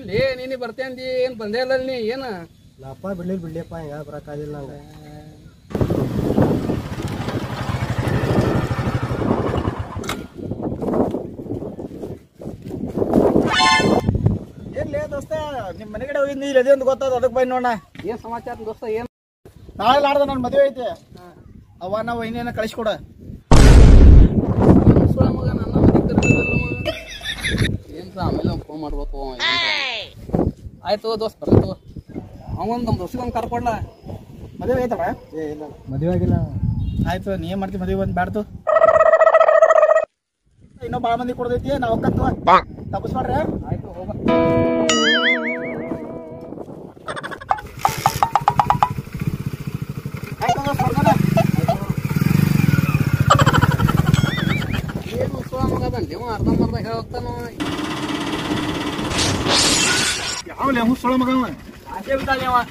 ಎಲ್ಲಿ ನೀನು ಬರ್ತೇಂದಿ ಏನ್ ಬಂದೇ ಇಲ್ಲ ನೀ ಏನ ಲಪ್ಪ ಬಿಡ್ಲಿ ಬಿಡ್ಲಿಪ್ಪ ಹಿಂಗ ಬರಕ್ಕಾಗಿಲ್ಲ ನಂಗೆ ಏನ್ಲೇ ದೋಸ್ತ ನಿಮ್ ಮನೆ ಕಡೆ ಹೋಗಿದ್ನಿ ಇಲ್ಲಿ ಅದೇ ಒಂದು ಗೊತ್ತದ ಅದಕ್ಕೆ ಬೈ ನೋಡ ಏನ್ ಸಮಾಚಾರ ದೋಸ್ತ ಏನ್ ನಾಳೆ ನಾಡ್ದ ನನ್ನ ಮದುವೆ ಐತಿ ಅವ ನಾವು ಇನ್ನೇನ ಕಳಿಸ್ಕೊಡ ಸುಳ್ಳ ಮಗ ನನ್ನ ಮನೆಗ್ ಕರ್ದಿದ್ದಲ್ಲ ಮಗ. ಏನ್ ಸ ಆಮೇಲೆ ಫೋನ್ ಮಾಡ್ಬೇಕು ಅವ ಏನ್ರ. ಆಯ್ತು ದೋಸ್ತ್ ಬರ್ಲಿ ತಗೋ ಅವನ್ ನಮ್ ದೋಸ್ತಿಗೆ ಒಂದ್ ಕರ್ಕೊಡ್ಲ ಮದುವೆ ಐತಲ್ಲ ಏ ಇಲ್ಲ ಮದುವೆ ಆಗಿಲ್ಲ ಆಯ್ತು ನೀ ಏನ್ ಮಾಡ್ತಿ ಮದುವೆ ಬಂದ್ ಬ್ಯಾಡ್ತು ಇನ್ನೂ ಭಾಳ ಮಂದಿ ಕೊಡ್ದೈತಿ ನಾವು ಒಕ್ಕತ್ತು ತಪಸ್ ಮಾಡ್ರಿ ಆಯ್ತು ಹೋಗ ಆಯ್ತು ದೋಸ್ತ, ಹೊರ್ಗಡೆ. ಏನು ಸುಳ್ಳ ಮಗ ಅದಾನ್ಲಿ ಅವ ಅರ್ಧಂಬರ್ಧ ಹೇಳ್ತಾನ ಯಾವಲೆ ಹುಸ್ ಸೊಳ ಮಗ ಅವ ಆಸೆ ಬಿದ್ದಾನೆ ಅವ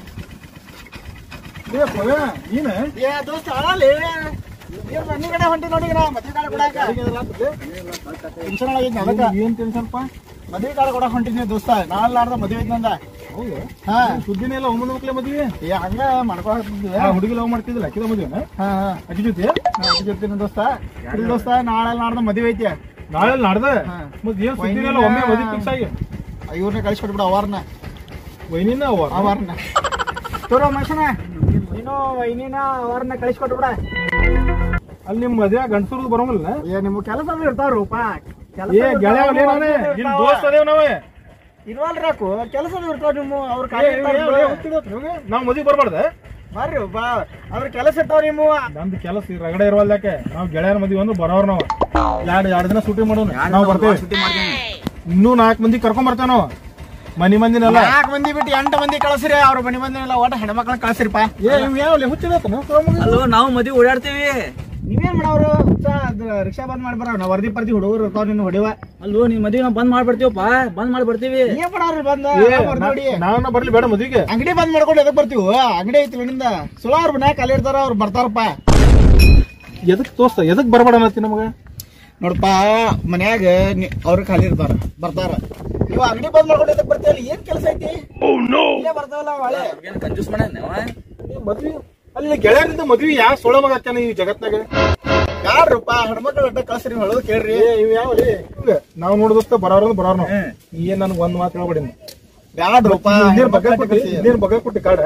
ನೀನ ಏ ದೋಸ್ತ ಅಳಲಿ ನೀನ್ ಮನೆ ಕಡೆ ಹೊಂಟಿ ನೋಡಿ ನಾ ಮದ್ವೆ ಕಾಲ ಕೊಡಾಕ ಟೆನ್ಷನ್ ಆಗಿದ್ನ ಅದಕ್ಕ ಏನ್ ಟೆನ್ಷನ್ ಪಾ ಮದ್ವೆ ಕಾಲ ಕೊಡಾಕ ಹೊಂಟಿನಿ ದೋಸ್ತ ನಾಳೆ ನಾಡ್ದ ಮದ್ವೆ ಐತಂದ ಹೌದು ಹಾ ಸುದ್ದಿನೇ ಇಲ್ಲ ಒಮ್ಮೆ ಮಕ್ಳೆ ಮದ್ವೆ ಏ ಹಂಗ ಮಾಡ್ಕೊಳತ್ತಿದ್ವಿ ಆ ಹುಡುಗಿ ಲವ್ ಮಾಡ್ತಿದ್ದಿಲ್ಲ ಅಕ್ಕಿದ ಮದ್ವೆ ಹಾ ಹಾ ಅಕ್ಕಿ ಜೊತೆ ಜೊತೆ ದೋಸ್ತ ಇಲ್ಲ ದೋಸ್ತ ನಾಳೆ ನಾಡ್ದ ಮದ್ವೆ ಐತಿ ನಾಳೆ ನಾಡ್ದ ಹಾ. ಮತ್ ಏನ್ ಸುದ್ದಿನೇ ಇಲ್ಲ ಒಮ್ಮೆ ಮದ್ವೆ ಫಿಕ್ಸ್ ಆಗಿ ಇವ್ರನ್ನ ಕಳಿಸ್ಕೊಟ್ಬಿಡ ಅವಾರ್ನ ವೈನಿನ ಅವ ಅವಾರ್ನ ತೋರೋ ಮನುಷ್ಯನ ನೀನು ವೈನಿನ ಅವಾರ್ನ ಕಳಿಸ್ಕೊಟ್ಬಿಡ ಅಲ್ಲಿ ನಿಮ್ ಮದ್ವೆ ಗಂಡಸರು ಬರೋಂಗಿಲ್ಲ ಏ ನಿಮ್ಮ ಕೆಲಸ ಇರ್ತಾವ್ರಪ್ಪ ಏ ಗೆಳೆಯ ಅವ್ನೇ ನಾನೇ ನಿನ್ ದೋಸ್ತ ಅದೇವ್ ನಾವೇ ಇಲ್ವಲ್ರಾಕು ಕೆಲಸ ಇರ್ತಾವ ನಿಮ್ಮ ಅವ್ರ ಏ, ಏ, ಏ, ಏ, ಹೋಗ್ತಿದ್ವತ್ ನಿಮ್ಗೆ? ನಾವ್ ಮದ್ವೆ ಬರ್ಬಾರ್ದ ಬರ್ರಿ ಬಾ ಅದ್ರ ಕೆಲಸ ಇರ್ತಾವ ನಿಮ್ಮ ನಮ್ದು ಕೆಲಸ ಈ ರಗಡೆ ಇರವಲ್ದಾಕೆ ನಾವ್ ಗೆಳೆಯರ ಮದ್ವೆ ಅಂದ್ರೆ ಬರೋರ್ ನಾವ್ ಎರಡ್ ಎರಡ್ ದಿನ ಶೂಟಿಂಗ್ ಮಾಡೋಣ ನಾವ್ ಬರ್ತೇವೆ ಇನ್ನೂ ನಾಲ್ಕು ಮಂದಿ ಕರ್ಕೊಂಡ್ ಬರ್ತೇವೆ ನಾವು ಮನಿ ಮಂದಿನೆಲ್ಲ ನಾಲ್ಕು ಮಂದಿ ಬಿಟ್ಟು ಎಂಟು ಮಂದಿ ಕಳಿಸ್ರಿ ಅವ್ರ ಮನೆ ಮಂದಿನೆಲ್ಲ ಒಟ್ಟು ಹೆಣ್ಮಕ್ಳನ್ನ ಕಳಿಸ್ರಿಪ್ಪ ಏ ಇವ್ ಯಾವ ಹುಚ್ಚಿದತ್ತ ಅಲ್ಲೋ ನಾವು ಮದ್ವಿ ಓಡಾಡ್ತೀವಿ ನೀವೇನ್ ಮಾಡವ್ರು ರಿಕ್ಷಾ ಬಂದ್ ಮಾಡಿ ಬರೋ ನಾವು ವರದಿ ಪರ್ದಿ ಹುಡುಗರು ಇರ್ತಾವ ನಿನ್ನ ಹೊಡಿವ ಅಲ್ಲೋ ನಿನ್ ಮದ್ವಿ ನಾವು ಬಂದ್ ಮಾಡ್ಬಿಡ್ತೀವಪ್ಪ ಬಂದ್ ಮಾಡ್ಬಿಡ್ತೀವಿ ಏನ್ ಮಾಡವ್ರಿ ಬಂದ ನೋಡಿ ನಾವನ್ನ ಬರ್ಲಿ ಬೇಡ ಮದ್ವಿಗೆ ಅಂಗಡಿ ಬಂದ್ ಮಾಡ್ಕೊಂಡು ಎದಕ್ ಬರ್ತೀವಿ ಅಂಗಡಿ ಐತಿ ನಿಂದ ಸುಳ ಅವ್ರ ಮನ್ಯಾಗ ಖಾಲಿ ಇರ್ತಾರ ಅವ್ರು ಬರ್ತಾರಪ್ಪ ಎದಕ್ ತೋರ್ಸ್ತ ಎದಕ್ ಬರ್ಬೇಡ ಅನ್ನತ್ತಿ ನಮಗ ನೋಡಪ್ಪ ಮನ್ಯಾಗ ಅವ್ರ ಖಾಲಿ ಇರ್ತಾರ ಬರ್ತಾರ ನೀವು ಅಂಗಡಿ ಬಂದ್ ಮಾಡ್ಕೊಂಡು ಎದಕ್ ಬರ್ತೀವಲ್ಲ ಏನ್ ಕೆಲಸ ಐತಿ ಇಲ್ಲೇ ಬರ್ತಾವಲ್ಲ ಹೊಳೆ ಏನ್ ಕಂಜೂಸ್ ಮಾಡ ಈ ಮದ್ವಿ ಅಲ್ಲಿ ಗೆಳೆಯರಿಂದ ಮದ್ವಿ ಯಾ ಸೊಳ ಮಗ ಹತ್ತಾನ ಈ ಜಗತ್ನಾಗ ಯಾರಪ್ಪ ಹೆಣ್ಮಕ್ಳು ಅಡ್ಡ ಕಳ್ಸ್ರಿ ಹೇಳೋದು ಕೇಳ್ರಿ ಏ ಇವ್ ಯಾವ ನಾವ್ ನೋಡಿದಸ್ತ ಬರೋರ್ ಬರೋರ್ ನಾವು ಏನ್ ನನ್ಗ ಒಂದ್ ಮಾತು ಹೇಳ್ಬೇಡಿ ನೀನು. ಬ್ಯಾಡ್ರಪ್ಪ ಇನ್ನೇನ್ ಬಗ್ಗ ಕೊಟ್ಟಿ ಇನ್ನೇನ್ ಬಗ್ಗ ಕೊಟ್ಟಿ ಕಾಡ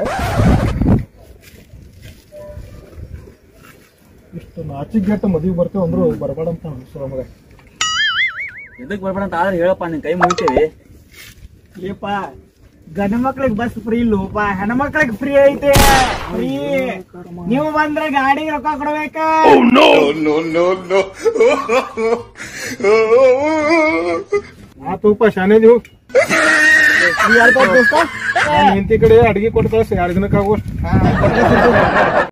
ಇಷ್ಟು ನಾಚಿಗೆಟ್ಟ ಮದ್ವಿ ಬರ್ತೇವೆ ಅಂದ್ರು ಬರಬೇಡ ಅಂತ ಸೊಳ ಮಗ ಎದಕ್ ಬರ್ಬೇಡ ಅಂತ ಆದ್ರೆ ಹೇಳಪ್ಪ ನಿನ್ ಕೈ ಮುಗಿತೇವಿ ಏಪ್ಪ ಗಂಡ ಮಕ್ಳಿಗೆ ಬಸ್ ಫ್ರೀ ಇಲ್ಲಪ್ಪ ಹೆಣ್ಮಕ್ಳಿಗೆ ಫ್ರೀ ಐತೆ ಫ್ರೀ ನೀವು ಬಂದ್ರೆ ಗಾಡಿಗೆ ರೊಕ್ಕ ಕೊಡ್ಬೇಕ ಆತುಪ್ಪ ಶಾನೆ ನೀವು ಫ್ರೀ ಆಯ್ತಾ ದೋಸ್ತ ಹೆಂಡತಿ ಕಡೆ ಅಡಿಗೆ ಕೊಟ್ಟು ಕಳ್ಸಿ ಎರಡು ದಿನಕ್ಕಾಗುವಷ್ಟು ಹಾ,